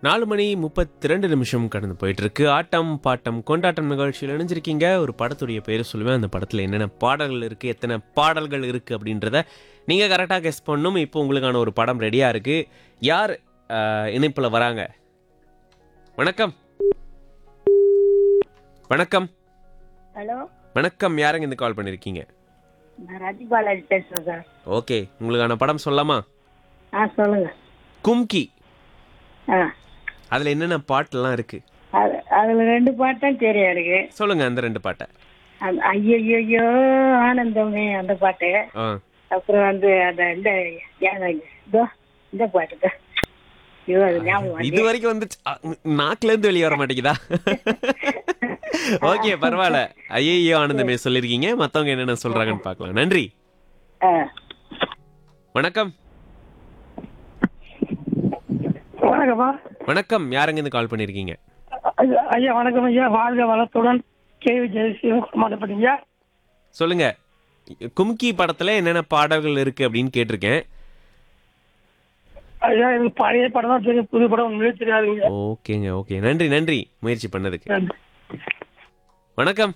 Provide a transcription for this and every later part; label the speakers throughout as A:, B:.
A: நாலு மணி முப்பத்தி ரெண்டு நிமிஷம் கடந்து போயிட்டு இருக்கு ஆட்டம் பாட்டம் கொண்டாட்டம் நிகழ்ச்சியில் இணைஞ்சிருக்கீங்க ஒரு படத்துடைய பேர் சொல்லுவேன் அந்த படத்தில் என்னென்ன பாடல்கள் இருக்கு எத்தனை பாடல்கள் இருக்கு அப்படின்றத நீங்க கரெக்டாக கெஸ் பண்ணணும் இப்போ உங்களுக்கான ஒரு படம் ரெடியா இருக்கு யார் இணைப்பில் வராங்க வணக்கம் வணக்கம்
B: ஹலோ
A: வணக்கம் யாருங்க இந்த கால் பண்ணியிருக்கீங்க
B: நான் ரஜி பாலாஜி பேசுறேன் சார்
A: ஓகே உங்களுக்கான படம் சொல்லலாமா
B: ஆ சொல்லுங்க
A: கும்கி
B: ஆ
A: அதில் என்னென்ன பாட்டெல்லாம் இருக்கு
B: அது அதுல ரெண்டு பாட்டு தான் தெரியும் எனக்கு
A: சொல்லுங்க அந்த ரெண்டு பாட்டை
B: அந்த ஐயோ ஆனந்தமே அந்த பாட்டு
A: ஆ
B: அப்புறம் வந்து அந்த இந்த ஏங்க இதோ இந்த பாட்டு தான் ஐயோ அது ஞாபகம்
A: இது
B: வந்து
A: வரைக்கும் வந்து நாக்குல இருந்து வெளியே வர மாட்டேங்குதா ஓகே பரவாயில்ல ஐயோ ஆனந்தமே சொல்லிருக்கீங்க மத்தவங்க என்னென்ன சொல்றாங்கன்னு பார்க்கலாம் நன்றி
B: ஆ
C: வணக்கம்
D: வணக்கம்மா
A: வணக்கம் யாருங்க இருந்து கால் பண்ணிருக்கீங்க
D: ஐயா ஐயா வணக்கம் ஐயா வாழ்க வளத்துடன் கேவி ஜெயசீலம் மாட்டப்பட்டீங்க
A: சொல்லுங்க கும்கி படத்துல என்னென்ன பாடல்கள் இருக்கு அப்படின்னு கேட்டிருக்கேன்
D: ஐயா எனக்கு பழைய படம் தான் தெரியும் புது படம் உண்மையே தெரியாதுங்க
A: ஓகேங்க ஓகே நன்றி நன்றி முயற்சி பண்ணதுக்கு வணக்கம்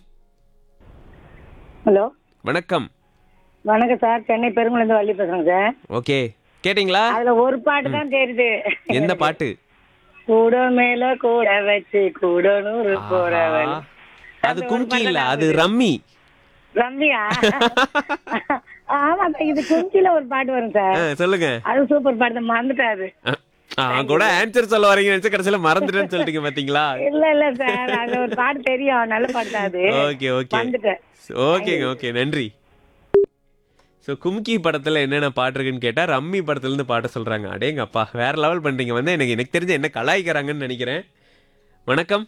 B: ஹலோ
A: வணக்கம்
B: வணக்கம் சார் சென்னை பெருங்குளந்து வள்ளி பேசுறேங்க சார்
A: ஓகே கேட்டிங்களா
B: அதுல ஒரு பாட்டு தான் தெரியுது
A: எந்த பாட்டு
B: கூட மேல கூட வச்சு கூட நூறு போறவள்
A: ஆஹா. அது கும்கி இல்ல அது ரம்மி
B: ரம்யா ஆமா சார் இது குஞ்சில ஒரு பாட்டு வரும் சார்
A: ஆ, சொல்லுங்க
B: அது சூப்பர் பாட்டு தான் மறந்துட்டாரு
A: ஆ, நான் கூட ஆன்சர் சொல்ல வரீங்க நினைச்சு கடைசியில மறந்துட்டேன்னு சொல்லிட்டீங்க பாத்தீங்களா
B: இல்ல இல்ல சார் அது ஒரு பாட்டு தெரியும் நல்ல பாட்டு தான் அது
A: ஓகே ஓகே
B: வந்துட்டேன்
A: ஓகேங்க ஓகே நன்றி ஸோ கும்கி படத்துல என்னென்ன பாட்டு இருக்குன்னு கேட்டா ரம்மி படத்துல இருந்து பாட்ட சொல்றாங்க அடேங்க அப்பா வேற லெவல் பண்றீங்க வந்து எனக்கு எனக்கு தெரிஞ்ச என்ன கலாய்க்கிறாங்கன்னு நினைக்கிறேன் வணக்கம்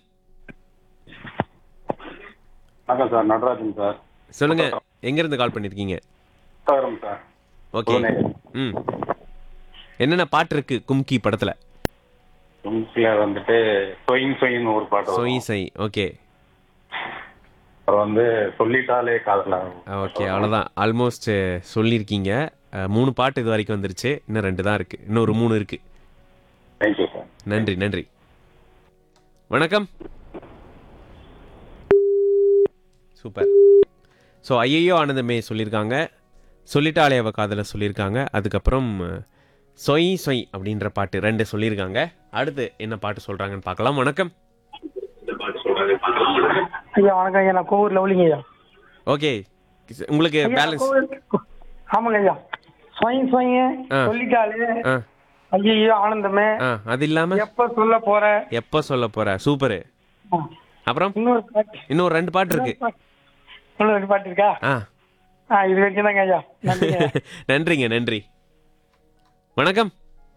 C: வணக்கம் சார் நடராஜன் சார்
A: சொல்லுங்க எங்க இருந்து கால் பண்ணிருக்கீங்க
C: புத்தகரம் சார்
A: ஓகே ம் என்னென்ன பாட்டு இருக்கு கும்கி படத்துல
C: தும்சில வந்துட்டு சொயின் சொயின் ஒரு பாட்டு வரும்.
A: சொய் சை ஓகே
C: அப்புறம் வந்து சொல்லிட்டாலே காதல
A: ஓகே அவ்வளோதான் ஆல்மோஸ்ட் சொல்லியிருக்கீங்க அஹ், மூணு பாட்டு இது வரைக்கும் வந்துருச்சு இன்னும் ரெண்டு தான் இருக்கு இன்னும் ஒரு மூணு இருக்கு
C: தேங்க்யூ சார்
A: நன்றி நன்றி வணக்கம் சூப்பர் ஸோ ஐயையோ ஆனந்தமே சொல்லியிருக்காங்க சொல்லிட்டாலே அவ காதல சொல்லியிருக்காங்க அதுக்கப்புறம் அஹ், சொய் சொய் அப்படின்ற பாட்டு ரெண்டு சொல்லியிருக்காங்க அடுத்து என்ன பாட்டு சொல்றாங்கன்னு பார்க்கலாம் வணக்கம்
D: ஐயா வணக்கம் ஐயா நான் கோவூர் லவ்லிங்க ஐயா
A: ஓகே உங்களுக்கு
D: ஐயா, நான்
A: பேலன்ஸ்
D: கோவூர் ஆமாங்க ஐயா ஸ்வயம் ஸ்வயம்
A: ஆ.
D: சொல்லிட்டாலே
A: ஆ
D: ஐயோ ஆனந்தமே
A: ஆ அது இல்லாம
D: எப்ப சொல்ல போற
A: எப்போ சொல்ல போற சூப்பரு
D: ஆ.
A: அப்புறம்
D: இன்னொரு பாட்டு
A: இன்னும் ரெண்டு பாட்டு இருக்கு
D: இன்னொரு ஒரு பாட்டு இருக்கா
A: ஆ
D: ஆ இது வரைக்கும் தாங்க ஐயா நன்றிங்க
A: நன்றிங்க நன்றி வணக்கம்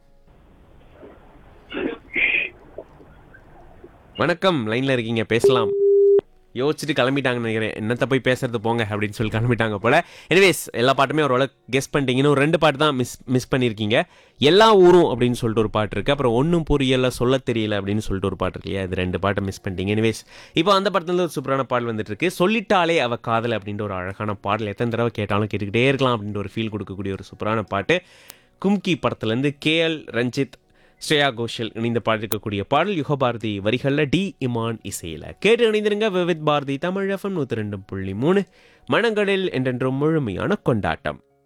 A: வணக்கம் லைன்ல இருக்கீங்க பேசலாம் யோசிச்சுட்டு கிளம்பிட்டாங்கன்னு நினைக்கிறேன் என்னத்த போய் பேசுறது போங்க அப்படின்னு சொல்லி கிளம்பிட்டாங்க போல எனிவேஸ் எல்லா பாட்டுமே ஓரளவு கெஸ் பண்ணிட்டீங்கன்னு ஒரு ரெண்டு பாட்டு தான் மிஸ் மிஸ் பண்ணியிருக்கீங்க எல்லா ஊரும் அப்படின்னு சொல்லிட்டு ஒரு பாட்டு இருக்கு அப்புறம் ஒன்றும் புரியல சொல்ல தெரியல அப்படின்னு சொல்லிட்டு ஒரு பாட்டு இருக்கு இல்லையா இது ரெண்டு பாட்டை மிஸ் பண்ணிட்டீங்க எனிவேஸ் இப்போ அந்த படத்துல ஒரு சூப்பரான பாடல் வந்துட்டு இருக்கு சொல்லிட்டாலே அவ காதல் அப்படின்ற ஒரு அழகான பாடல் எத்தனை தடவை கேட்டாலும் கேட்டுக்கிட்டே இருக்கலாம் அப்படின்ற ஒரு ஃபீல் கொடுக்கக்கூடிய ஒரு சூப்பரான பாட்டு கும்கி படத்துலேருந்து கேஎல் ரஞ்சித் ஸ்ரேயா கோஷல் இணைந்து பாடிருக்கக்கூடிய பாடல் யுகபாரதி வரிகளில் டி இமான் இசையில் கேட்டு இணைந்திருங்க விவித் பாரதி தமிழ் எஃப்எம் நூற்றி ரெண்டு புள்ளி மூணு மனங்களில் என்றென்றும் முழுமையான கொண்டாட்டம்